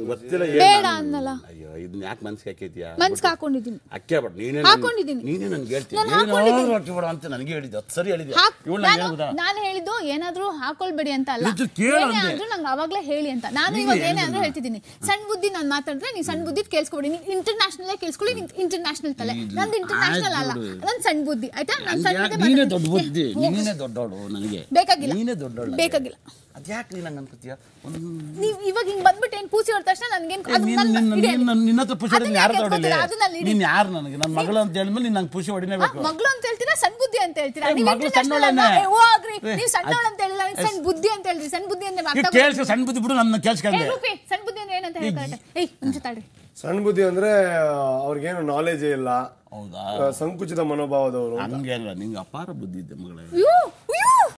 ನಂಗೆ ಗೊತ್ತಿಲ್ಲ ಬೇಡ ಏನು ಅನ್ನಲ್ಲ ಅಯ್ಯೋ ಇದನ್ನ ಯಾಕೆ ಮನ್ಸಿಗೆ ಹಾಕೈತಿಯಾ ಮನ್ಸ್ಗೆ ಹಾಕೊಂಡಿದ್ದೀನಿ ಅಕ್ಕೆ ಬೇಡ ನೀನೇ ಹಾಕೊಂಡಿದ್ದೀನಿ. ನೀನೇ ನನ್ಗೆ ಹೇಳ್ತೀನಿ ನಾನು ನೀನು ಹಾಕೊಂಡಿದ್ದೀನಿ. ಹಾಕಿ ಬೇಡ ಅಂತ ನನಗೆ ಹೇಳಿದ್ದೆ ಹತ್ತು ಸರಿ ಹೇಳಿದ್ದೆ ಹಾಕ್- ಇವಳು ನಾನು ನಂಗೆ ಹೇಳ್ಬೋದಾ ನಾನು ಹೇಳಿದ್ದು ಏನಾದ್ರೂ ಹಾಕೊಳ್ಬೇಡಿ ಅಂತ ಅಲ್ಲ ಇದು ಕೇಳು ಏನೇ ಅಂದೆ. ಆದ್ರೂ ನಂಗೆ ಅವಾಗ್ಲೇ ಹೇಳಿ ಅಂತ ನಾನು ನೀನು ಇವಾಗ ಏನೇ ಹೇಳಿದ್ದು ಆದ್ರೂ ಹೇಳ್ತಿದ್ದೀನಿ ಸಣ್ಣ ಬುದ್ಧಿ ನಾನು ಮಾತಾಡಿದ್ರೆ ನೀವು ಸಣ್ಣ ಬುದ್ಧಿ ಕೇಳಿಸ್ಕೊಬೇಡಿ ನೀವು ಇಂಟರ್ನ್ಯಾಷನಲ್ ಕೇಳಿಸ್ಕೊಳ್ಳಿ ಇಂಟರ್ನ್ಯಾಷನಲ್ ತಲೆ ನಂದು ಇಂಟರ್ನ್ಯಾಷನಲ್ ಅಲ್ಲ ನನ್ ಸಣ್ಣ ಬುದ್ಧಿ ಆಯ್ತಾ ನಾನು ಸಣ್ಣ ಬುದ್ಧಿ ನೀನೇ ಮಾತಾಡ್ತೀನಿ. ದೊಡ್ಡ ಬುದ್ಧಿ ಏ, ಹೋಗು. ನೀನೇ ದೊಡ್ಡವಳು ನನಗೆ ಬೇಕಾಗಿಲ್ಲ ನೀನೇ ದೊಡ್ಡವಳು ಬೇಕಾಗಿಲ್ಲ ಅದ್ಯಾಕೆ ನೀನು ಹಂಗೆ ಅನ್ಕೋತೀಯ ಒಂದು ನೀವ್ ಇವಾಗ ಹಿಂಗ್ ಬಂದ್ಬಿಟ್ಟು ಏನ್ ಪೂಸಿ ಹೊರ ತಕ್ಷಣ ನನ್ಗೇನ್ ಅದು ನೀನ್- ನನ್ನ- ನಿನ್ನ- ಇಡಿ. ನಿನ್ನ- ನಿನ್ನ ಹತ್ರ ಪುಷಿ ಅದನ್ನ ಯಾರು ಯಾಕೆ ಹೊಡಿಲಿ ಎತ್ಕೊತೀರಾ? ಅದನ್ನ ಇಡಿ. ನೀನ್ ಯಾರು ನನಗೆ ನನ್ನ ಮಗಳು ಅಂತ ಹೇಳಿದ್ಮೇಲೆ ನೀನ್ ನಂಗೆ ಪುಷಿ ಆ, ಹೊಡಿನೇಬೇಕು ಮಗಳು ಅಂತ ಹೇಳ್ತೀರಾ ಸಣ್ಣ ಬುದ್ಧಿ ಅಂತ ಹೇಳ್ತೀರಾ ಏ, ನೀವು ಮಗಳು international ಅಲ್ಲ? ಸಣ್ಣವಳೇನೆ. ಏ, ಹೋಗ್ರಿ ಏ, ನೀವು ಸಣ್ಣವಳು ಅಂತ ಹೇಳಿಲ್ಲ ನನಗೆ ಸಣ್ಣ ಬುದ್ಧಿ ಅಂತ ಹೇಳಿದ್ರಿ ಸಣ್ಣ ಬುದ್ಧಿ ಅಂದ್ರೆ ಈಗ ಅರ್ಥ ಕೇಳಿಸಿ ಸಣ್ಣ ಬುದ್ಧಿ ಬಿಡು ನನ್ನ ಏ ಕೇಳಿಸ್ಕೊಂಡೆ ರೂಪಿ ಸಣ್ಣ ಬುದ್ಧಿ ಅಂದ್ರೆ ಏನಂತ ಹೇಳ್ತಾರೆ ಏಯ್ ನಿಮಿಷ ತಾಳ್ರಿ ಸಣ್ಣ ಬುದ್ಧಿ ಅಂದ್ರೆ ಅವ್ರಿಗೇನು ನಾಲೆಜೇ ಇಲ್ಲ ಹೌದಾ ಆ, ಸಂಕುಚಿತ ಮನೋಭಾವದವರು ಹಂಗೆ ಅಲ್ಲ ನಿಂಗೆ ಅಪಾರ ಬುದ್ಧಿ ಇದೆ ಮಗಳೇ ಅಯ್ಯೋ